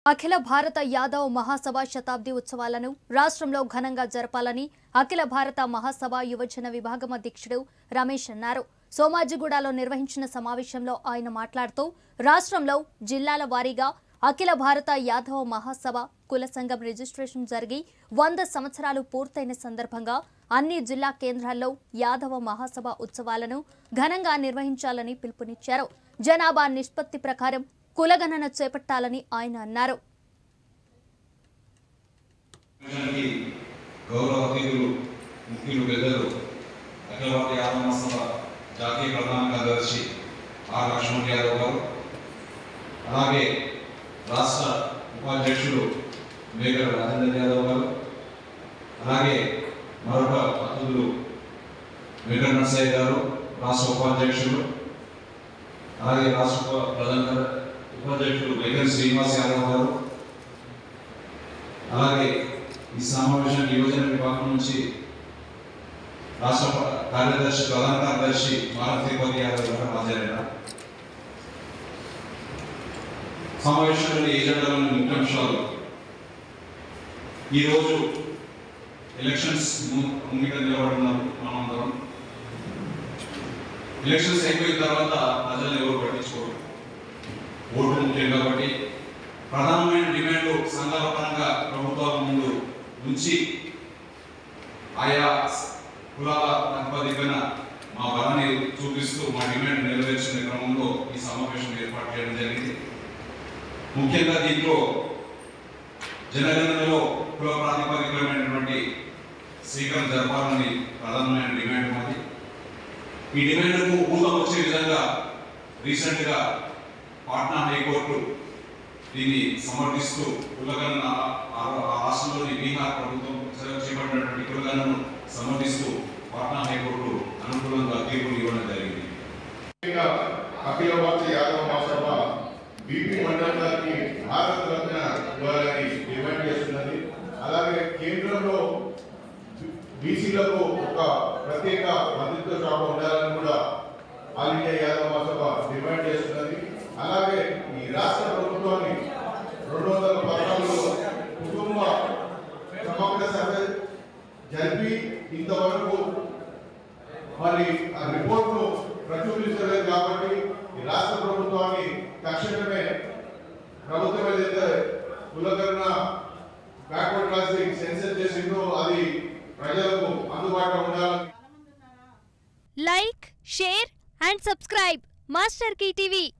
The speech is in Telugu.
అఖిల భారత యాదవ్ మహాసభ శతాబ్ది ఉత్సవాలను రాష్ట్రంలో ఘనంగా జరపాలని అఖిల భారత మహాసభ యువజన విభాగం అధ్యక్షుడు రమేష్ అన్నారు సోమాజిగూడలో నిర్వహించిన సమావేశంలో ఆయన మాట్లాడుతూ రాష్ట్రంలో జిల్లాల వారీగా అఖిల భారత యాదవ మహాసభ కుల సంఘం రిజిస్ట్రేషన్ జరిగి వంద సంవత్సరాలు పూర్తయిన సందర్భంగా అన్ని జిల్లా కేంద్రాల్లో యాదవ మహాసభ ఉత్సవాలను ఘనంగా నిర్వహించాలని పిలుపునిచ్చారు జనాభా నిష్పత్తి ప్రకారం కులగణన చేపట్టాలని ఆయన అన్నారు కమిషన్కి గౌరవ అతిథులు ముఖ్యులు పెద్దలు అఖిల భారత యాదవ మహాసభ జాతీయ ప్రధాన కార్యదర్శి ఆర్ లక్ష్మణ్ యాదవ్ గారు అలాగే రాష్ట్ర ఉపాధ్యక్షులు మేకల రాజేందర్ యాదవ్ గారు అలాగే మరొక అతిథులు వెంకట నరసయ్య గారు రాష్ట్ర ఉపాధ్యక్షులు అలాగే రాష్ట్ర ఉప- ప్రధాన ఉపాధ్యక్షులు వెంకట శ్రీనివాస్ యాదవ్ గారు అలాగే ఈ సమావేశానికి యువజన విభాగం నుంచి రాష్ట్ర ప- కార్యదర్శి ప్రధాన కార్యదర్శి భారత తిరుపతి యాదవ్ గారు హాజరైన సమావేశంలోని ఏజెండాలోని ముఖ్యాంశాలు ఈరోజు ఎలక్షన్స్ ము- ముంగిట నిలబడున్నారు మనందరం ఎలక్షన్స్ అయిపోయిన తర్వాత ప్రజలు ఎవరు పట్టించుకోరు ఓటు ముఖ్యం కాబట్టి ప్రధానమైన డిమాండ్ సంఘాల పరంగా ప్రభుత్వాల ముందు ఉంచి ఆయా కులాల ప్రాతిపదికన మా బలాన్ని చూపిస్తూ మా డిమాండ్ నెరవేర్చుకునే క్రమంలో ఈ సమావేశం ఏర్పాటు చేయడం జరిగింది ముఖ్యంగా దీంట్లో జనగణనలో కుల ప్రాతిపదికమైనటువంటి స్వీకరణ జరపాలని ప్రధానమైన డిమాండ్ మాది ఈ డిమాండ్కు ఊతం వచ్చే విధంగా రీసెంట్గా పాట్నా హైకోర్టు దీన్ని సమర్థిస్తూ కులగణన ఆ ఆ రాష్ట్రంలోని బీహార్ ప్రభుత్వం చే- చేపట్టినటువంటి కులగణను సమర్థిస్తూ పాట్నా హైకోర్టు అనుకూలంగా తీర్పులు ఇవ్వడం జరిగింది ముఖ్యంగా అఖిల భారత యాదవ మహాసభ బీపీ మండల్ గారికి భారత రత్న ఇవ్వాలని డిమాండ్ చేస్తున్నది అలాగే కేంద్రంలో బీసీలకు ఒక ప్రత్యేక మంత్రిత్వ శాఖ ఉండాలని కూడా all India Yadava Mahasabha demand చేస్తున్నది అలాగే ఈ రాష్ట్ర ప్రభుత్వాన్ని రెండు వందల పద్నాలుగులో కుటుంబ సమగ్ర సర్వే జరిపి ఇంతవరకు మరి ఆ రిపోర్ట్ ను ప్రచురించలేదు కాబట్టి ఈ రాష్ట్ర ప్రభుత్వాన్ని తక్షణమే ప్రభుత్వం ఏదైతే కులకరణ బ్యాక్వర్డ్ క్లాసింగ్ సెన్సర్ చేసిందో అది ప్రజలకు అందుబాటులో ఉండాలని like share and subscribe master TV